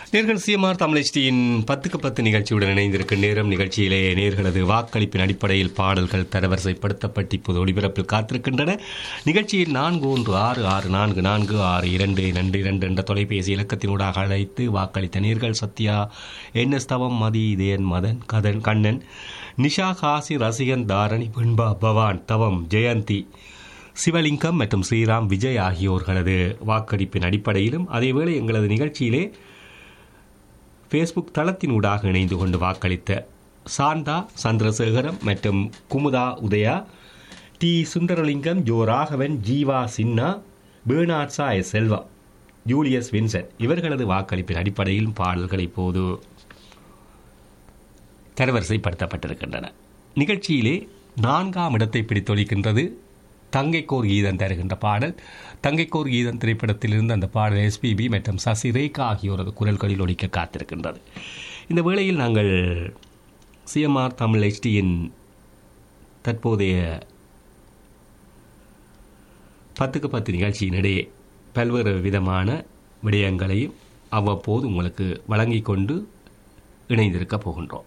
நேர்கள் சிஎம்ஆர் தமிழ்ச்சியின் பத்துக்கு பத்து நிகழ்ச்சியுடன் இணைந்திருக்கும் நேரம் நிகழ்ச்சியிலே நேர்களது வாக்களிப்பின் அடிப்படையில் பாடல்கள் தரவரிசைப்படுத்தப்பட்டு இப்போது ஒளிபரப்பில் காத்திருக்கின்றன நிகழ்ச்சியில் நான்கு ஒன்று ஆறு ஆறு நான்கு நான்கு ஆறு இரண்டு இரண்டு இரண்டு என்ற தொலைபேசி இலக்கத்தினூடாக அழைத்து வாக்களித்த நேர்கள் சத்யா என் எஸ் தவம் மதி இதயன் மதன் கதன் கண்ணன் நிஷா காசி ரசிகன் தாரணி பின்பா பவான் தவம் ஜெயந்தி சிவலிங்கம் மற்றும் ஸ்ரீராம் விஜய் ஆகியோர்களது வாக்களிப்பின் அடிப்படையிலும் அதேவேளை எங்களது நிகழ்ச்சியிலே ஃபேஸ்புக் தளத்தினூடாக இணைந்து கொண்டு வாக்களித்த சாந்தா சந்திரசேகரம் மற்றும் குமுதா உதயா டி சுந்தரலிங்கம் ஜோ ராகவன் ஜீவா சின்னா பேர்னாட்சா எஸ் செல்வா ஜூலியஸ் வின்சென்ட் இவர்களது வாக்களிப்பின் அடிப்படையில் பாடல்கள் இப்போது தரவரிசைப்படுத்தப்பட்டிருக்கின்றன நிகழ்ச்சியிலே நான்காம் இடத்தை பிடித்தொழிக்கின்றது தங்கைக்கோர் கீதம் தருகின்ற பாடல் தங்கைக்கோர் கீதம் திரைப்படத்திலிருந்து அந்த பாடல் எஸ்பிபி மற்றும் சசி ரேகா ஆகியோரது குரல்களில் ஒலிக்க காத்திருக்கின்றது இந்த வேளையில் நாங்கள் சிஎம்ஆர் தமிழ் ஹெச்டியின் தற்போதைய பத்துக்கு பத்து நிகழ்ச்சியினிடையே பல்வேறு விதமான விடயங்களையும் அவ்வப்போது உங்களுக்கு வழங்கிக் கொண்டு இணைந்திருக்க போகின்றோம்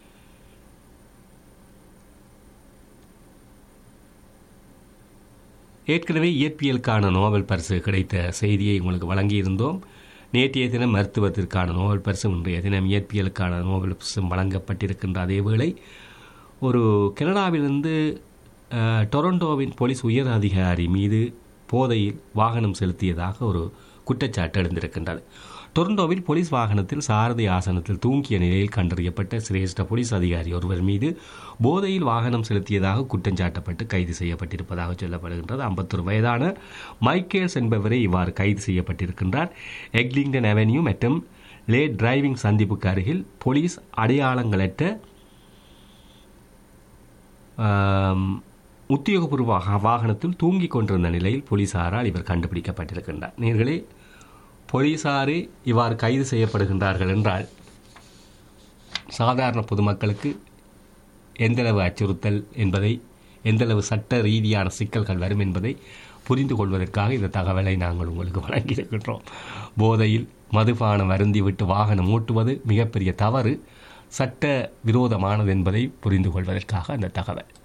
ஏற்கனவே இயற்பியலுக்கான நோபல் பரிசு கிடைத்த செய்தியை உங்களுக்கு வழங்கியிருந்தோம் நேற்றைய தினம் மருத்துவத்திற்கான நோபல் பரிசு இன்றைய தினம் இயற்பியலுக்கான நோபல் பரிசும் வழங்கப்பட்டிருக்கின்ற அதேவேளை ஒரு கனடாவிலிருந்து அஹ், டொரண்டோவின் போலீஸ் உயர் அதிகாரி மீது போதையில் வாகனம் செலுத்தியதாக ஒரு குற்றச்சாட்டு எழுந்திருக்கின்றது டொரண்டோவில் போலீஸ் வாகனத்தில் சாரதி ஆசனத்தில் தூங்கிய நிலையில் கண்டறியப்பட்ட சிரேஷ்ட போலீஸ் அதிகாரி ஒருவர் மீது போதையில் வாகனம் செலுத்தியதாக குற்றம் சாட்டப்பட்டு கைது செய்யப்பட்டிருப்பதாக சொல்லப்படுகின்றது ஐம்பத்தொரு வயதான மைக்கேல்ஸ் என்பவரை இவ்வாறு கைது செய்யப்பட்டிருக்கின்றார் எக்லிங்டன் அவென்யூ மற்றும் லேட் டிரைவிங் சந்திப்புக்கு அருகில் போலீஸ் அடையாளங்களற்ற ஆம், உத்தியோகபூர்வ வா- வாகனத்தில் தூங்கிக் கொண்டிருந்த நிலையில் போலீசாரால் இவர் கண்டுபிடிக்கப்பட்டிருக்கின்றார் நேர்களே போலீசாரே இவ்வாறு கைது செய்யப்படுகின்றார்கள் என்றால் சாதாரண பொதுமக்களுக்கு எந்தளவு அச்சுறுத்தல் என்பதை எந்தளவு சட்ட ரீதியான சிக்கல்கள் வரும் என்பதை புரிந்து கொள்வதற்காக இந்த தகவலை நாங்கள் உங்களுக்கு வழங்கியிருக்கின்றோம் போதையில் மதுபானம் அருந்திவிட்டு வாகனம் ஓட்டுவது மிகப்பெரிய தவறு சட்ட விரோதமானது என்பதை புரிந்து கொள்வதற்காக அந்த தகவல்